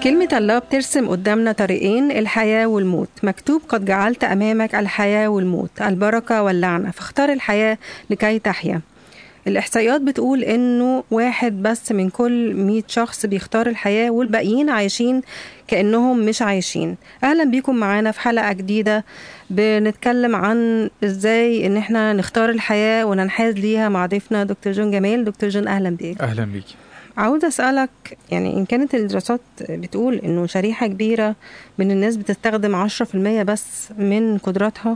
كلمة الله بترسم قدامنا طريقين الحياة والموت مكتوب قد جعلت أمامك الحياة والموت البركة واللعنة فاختار الحياة لكي تحيا الإحصائيات بتقول إنه واحد بس من كل 100 شخص بيختار الحياة والباقيين عايشين كأنهم مش عايشين أهلا بيكم معانا في حلقة جديدة بنتكلم عن إزاي إن إحنا نختار الحياة وننحاز ليها مع ضيفنا دكتور جون جمال دكتور جون أهلا بيك اهلا بيكي عاوز أسألك يعني إن كانت الدراسات بتقول إنه شريحة كبيرة من الناس بتستخدم عشرة في المية بس من قدراتها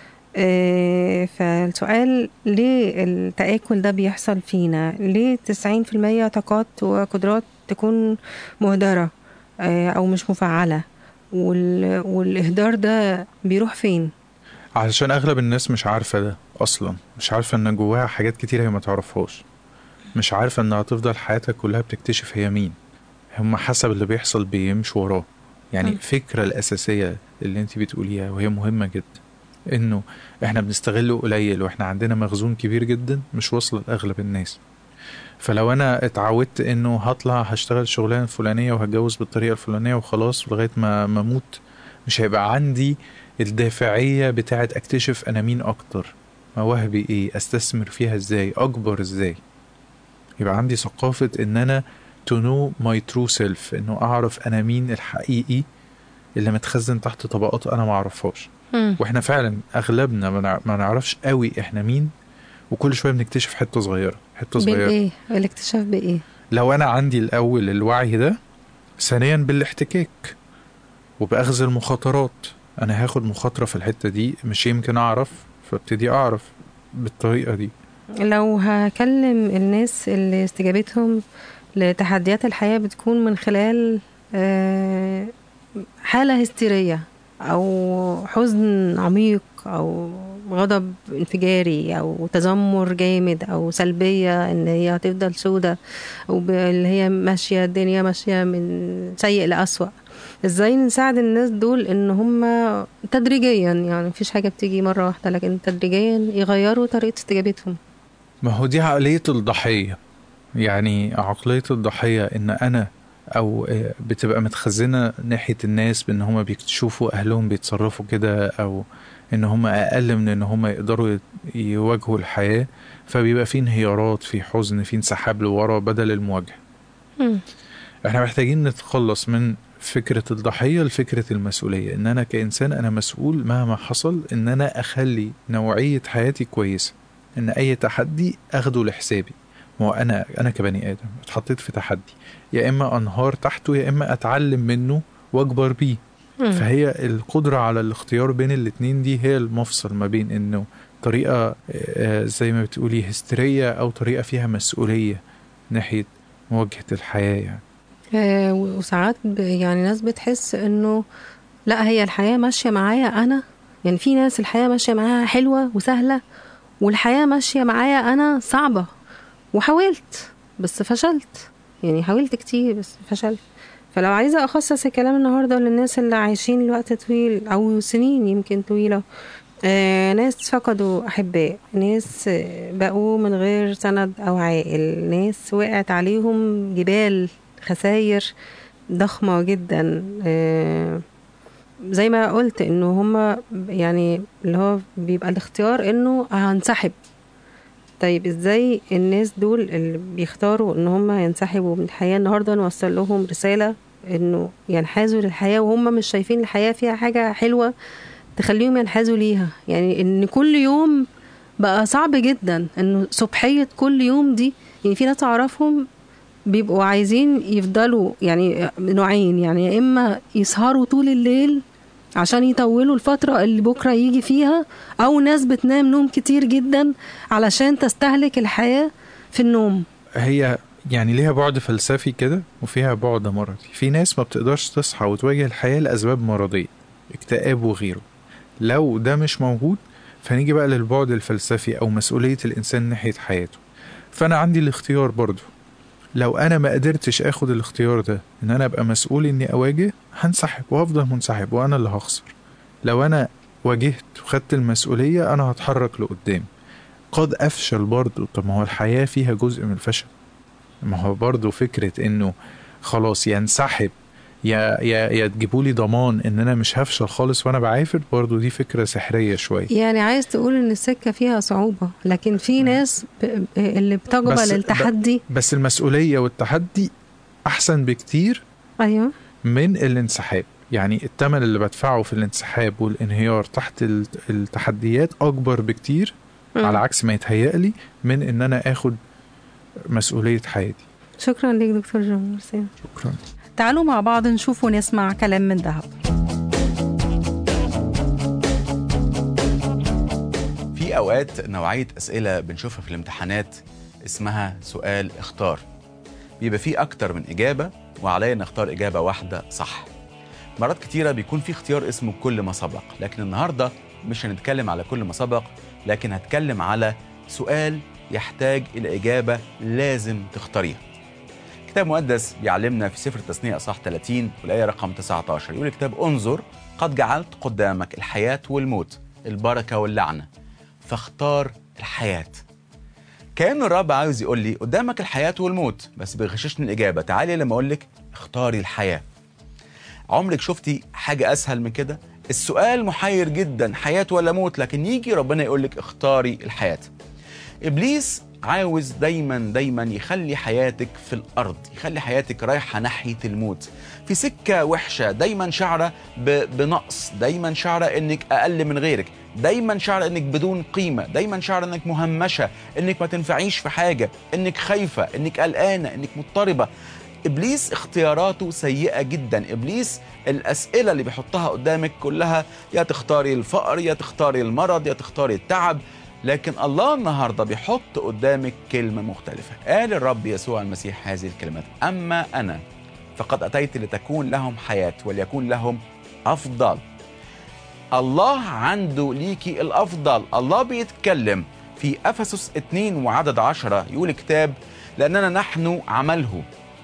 آه، فالسؤال ليه التآكل ده بيحصل فينا ليه تسعين في المية طاقات وقدرات تكون مهدرة آه، أو مش مفعلة وال... والإهدار ده بيروح فين علشان اغلب الناس مش عارفه ده اصلا مش عارفه ان جواها حاجات كتير هي ما تعرفهاش مش عارفه انها هتفضل حياتها كلها بتكتشف هي مين هم حسب اللي بيحصل بيمشوا وراه يعني مم. الفكره الاساسيه اللي انت بتقوليها وهي مهمه جدا انه احنا بنستغله قليل واحنا عندنا مخزون كبير جدا مش واصل لاغلب الناس فلو انا اتعودت انه هطلع هشتغل الشغلانه الفلانيه وهتجوز بالطريقه الفلانيه وخلاص لغايه ما ما اموت مش هيبقى عندي الدافعيه بتاعت اكتشف انا مين اكتر مواهبي ايه استثمر فيها ازاي اكبر ازاي يبقى عندي ثقافه ان انا to know my true self انه اعرف انا مين الحقيقي اللي متخزن تحت طبقات انا ما اعرفهاش واحنا فعلا اغلبنا ما نع- ما نعرفش قوي احنا مين وكل شويه بنكتشف حته صغيره حته صغيره بالإيه الاكتشاف بإيه لو انا عندي الاول الوعي ده ثانيا بالاحتكاك وباخذ المخاطرات انا هاخد مخاطره في الحته دي مش يمكن اعرف فابتدي اعرف بالطريقه دي لو هكلم الناس اللي استجابتهم لتحديات الحياة بتكون من خلال آه، حالة هستيرية أو حزن عميق أو غضب انفجاري أو تذمر جامد أو سلبية إن هي هتفضل سودة أو ب- اللي هي ماشية الدنيا ماشية من سيء لأسوأ ازاي نساعد الناس دول ان هم تدريجيا يعني مفيش حاجة بتيجي مرة واحدة لكن تدريجيا يغيروا طريقة استجابتهم ما هو دي عقليه الضحيه يعني عقليه الضحيه ان انا او آه، بتبقى متخزنه ناحيه الناس بان هم بيشوفوا اهلهم بيتصرفوا كده او ان هم اقل من ان هم يقدروا يت- يواجهوا الحياه فبيبقى في انهيارات في حزن في انسحاب لورا بدل المواجهه مم. احنا محتاجين نتخلص من فكرة الضحية لفكرة المسؤولية ان انا كإنسان انا مسؤول مهما حصل ان انا اخلي نوعية حياتي كويسة ان اي تحدي اخده لحسابي ما هو انا انا كبني ادم اتحطيت في تحدي يا اما انهار تحته يا اما اتعلم منه واكبر بيه مم. فهي القدرة على الاختيار بين الاتنين دي هي المفصل ما بين انه طريقة آه، زي ما بتقولي هستيرية او طريقة فيها مسؤولية ناحية مواجهة الحياة يعني آه، وساعات ب- يعني ناس بتحس انه لا هي الحياة ماشية معايا انا يعني في ناس الحياة ماشية معاها حلوة وسهلة والحياة ماشية معايا انا صعبة وحاولت بس فشلت يعني حاولت كتير بس فشلت فلو عايزة أخصص الكلام النهاردة للناس اللي عايشين لوقت طويل أو سنين يمكن طويلة آه، ناس فقدوا أحباء ناس آه، بقوا من غير سند أو عائل ناس وقعت عليهم جبال خساير ضخمة جدا آه، زي ما قلت انه هما يعني اللي هو بيبقى الاختيار انه هنسحب طيب ازاي الناس دول اللي بيختاروا ان هما ينسحبوا من الحياة النهاردة نوصل لهم رسالة انه ينحازوا للحياة وهم مش شايفين الحياة فيها حاجة حلوة تخليهم ينحازوا ليها يعني ان كل يوم بقى صعب جدا انه صبحية كل يوم دي يعني في ناس اعرفهم بيبقوا عايزين يفضلوا يعني نوعين يعني يا اما يسهروا طول الليل عشان يطولوا الفترة اللي بكرة يجي فيها أو ناس بتنام نوم كتير جدا علشان تستهلك الحياة في النوم هي يعني ليها بعد فلسفي كده وفيها بعد مرضي في ناس ما بتقدرش تصحى وتواجه الحياة لأسباب مرضية اكتئاب وغيره لو ده مش موجود فنيجي بقى للبعد الفلسفي أو مسؤولية الإنسان ناحية حياته فأنا عندي الاختيار برضو لو أنا ما قدرتش أخد الاختيار ده إن أنا أبقى مسؤول إني أواجه هنسحب وهفضل منسحب وأنا اللي هخسر لو أنا واجهت وخدت المسؤولية أنا هتحرك لقدام قد أفشل برضو طب ما هو الحياة فيها جزء من الفشل ما هو برضو فكرة إنه خلاص ينسحب يا يا يا تجيبوا لي ضمان ان انا مش هفشل خالص وانا بعافر برضو دي فكره سحريه شويه يعني عايز تقول ان السكه فيها صعوبه لكن في ناس ب... اللي بتقبل بس- التحدي بس المسؤوليه والتحدي احسن بكتير ايوه من الانسحاب يعني الثمن اللي بدفعه في الانسحاب والانهيار تحت ال- التحديات اكبر بكتير مم. على عكس ما يتهيألي من ان انا اخد مسؤوليه حياتي شكرا ليك دكتور جون ميرسي شكرا تعالوا مع بعض نشوف ونسمع كلام من ذهب في اوقات نوعيه اسئله بنشوفها في الامتحانات اسمها سؤال اختار بيبقى فيه اكتر من اجابه وعليا نختار اجابه واحده صح مرات كتيره بيكون في اختيار اسمه كل ما سبق لكن النهارده مش هنتكلم على كل ما سبق لكن هتكلم على سؤال يحتاج الى اجابه لازم تختاريها كتاب مقدس بيعلمنا في سفر التثنية أصح 30 والآية رقم 19 يقول الكتاب انظر قد جعلت قدامك الحياة والموت البركة واللعنة فاختار الحياة كأن الرب عاوز يقول لي قدامك الحياة والموت بس بيغششني الإجابة تعالي لما أقول لك اختاري الحياة عمرك شفتي حاجة أسهل من كده السؤال محير جدا حياة ولا موت لكن يجي ربنا يقول لك اختاري الحياة ابليس عاوز دايما دايما يخلي حياتك في الارض يخلي حياتك رايحه ناحيه الموت في سكه وحشه دايما شعره ب- بنقص دايما شعره انك اقل من غيرك دايما شعره انك بدون قيمه دايما شعره انك مهمشه انك ما تنفعيش في حاجه انك خايفه انك قلقانه انك مضطربه ابليس اختياراته سيئه جدا ابليس الاسئله اللي بيحطها قدامك كلها يا تختاري الفقر يا تختاري المرض يا تختاري التعب لكن الله النهارده بيحط قدامك كلمه مختلفه قال الرب يسوع المسيح هذه الكلمات اما انا فقد اتيت لتكون لهم حياه وليكون لهم افضل الله عنده ليكي الافضل الله بيتكلم في افسس 2 وعدد 10 يقول الكتاب لاننا نحن عمله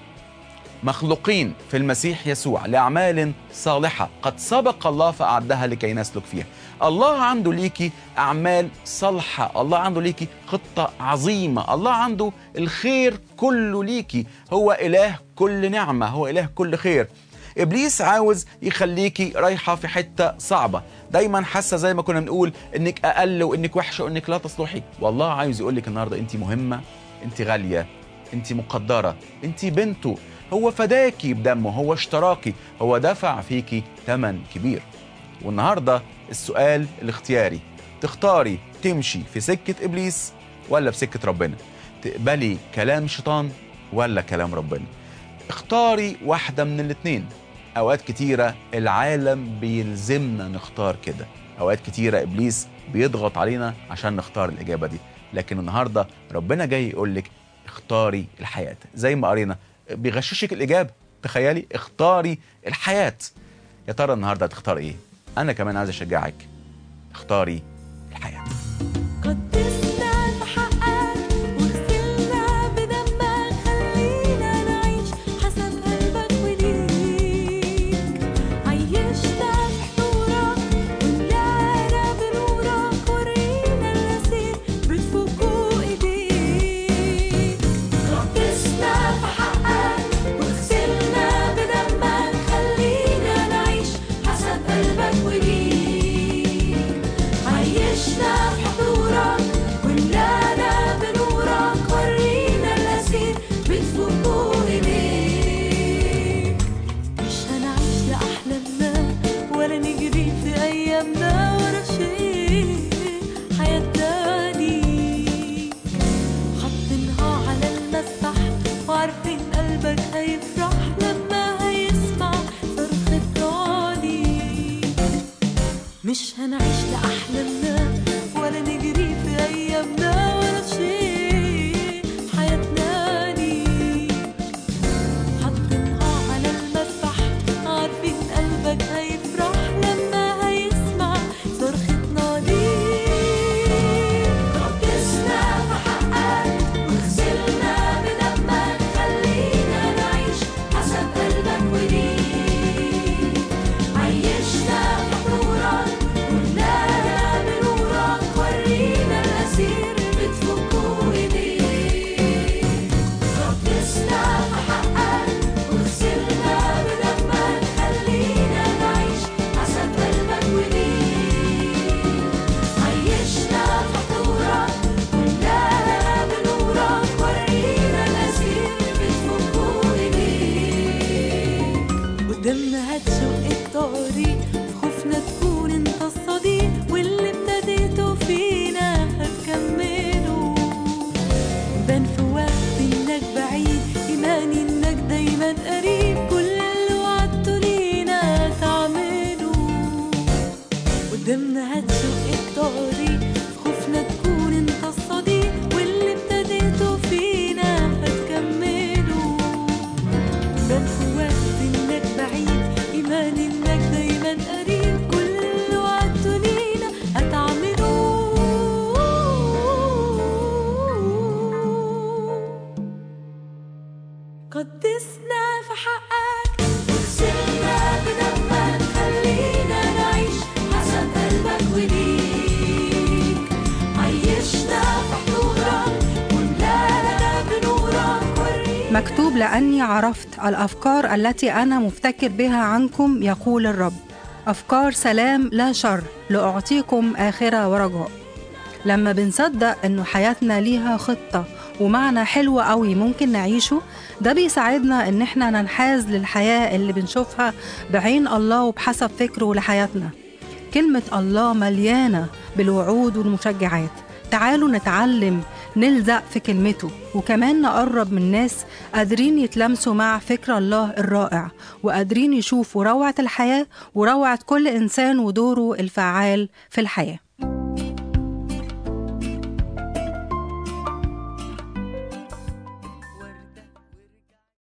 مخلوقين في المسيح يسوع لأعمال صالحة قد سبق الله فأعدها لكي نسلك فيها الله عنده ليكي أعمال صالحة الله عنده ليكي خطة عظيمة الله عنده الخير كله ليكي هو إله كل نعمة هو إله كل خير ابليس عاوز يخليكي رايحه في حته صعبه دايما حاسه زي ما كنا بنقول انك اقل وانك وحشه وانك لا تصلحي والله عاوز يقول لك النهارده انت مهمه انت غاليه انت مقدره انت بنته هو فداكي بدمه هو اشتراكي هو دفع فيكي ثمن كبير والنهارده السؤال الاختياري تختاري تمشي في سكه ابليس ولا في سكه ربنا تقبلي كلام شيطان ولا كلام ربنا اختاري واحده من الاتنين اوقات كتيره العالم بيلزمنا نختار كده اوقات كتيره ابليس بيضغط علينا عشان نختار الاجابه دي لكن النهارده ربنا جاي يقول لك اختاري الحياه زي ما قرينا بيغششك الاجابه تخيلي اختاري الحياه يا ترى النهارده هتختار ايه انا كمان عايز اشجعك اختاري الحياه قدسنا بحقك واغسلنا بدمك خلينا نعيش حسب قلبك وليك عيشنا بحضورك وملانا بنورك ورينا المسير بتفوق ايديك قدسنا بحقك واغسلنا بدمك خلينا نعيش حسب قلبك وليك مكتوب لأني عرفت الأفكار التي أنا مفتكر بها عنكم يقول الرب أفكار سلام لا شر لأعطيكم آخرة ورجاء لما بنصدق إنه حياتنا ليها خطة ومعنى حلو قوي ممكن نعيشه ده بيساعدنا إن إحنا ننحاز للحياة اللي بنشوفها بعين الله وبحسب فكره لحياتنا كلمة الله مليانة بالوعود والمشجعات تعالوا نتعلم نلزق في كلمته وكمان نقرب من ناس قادرين يتلمسوا مع فكر الله الرائع وقادرين يشوفوا روعة الحياة وروعة كل إنسان ودوره الفعال في الحياة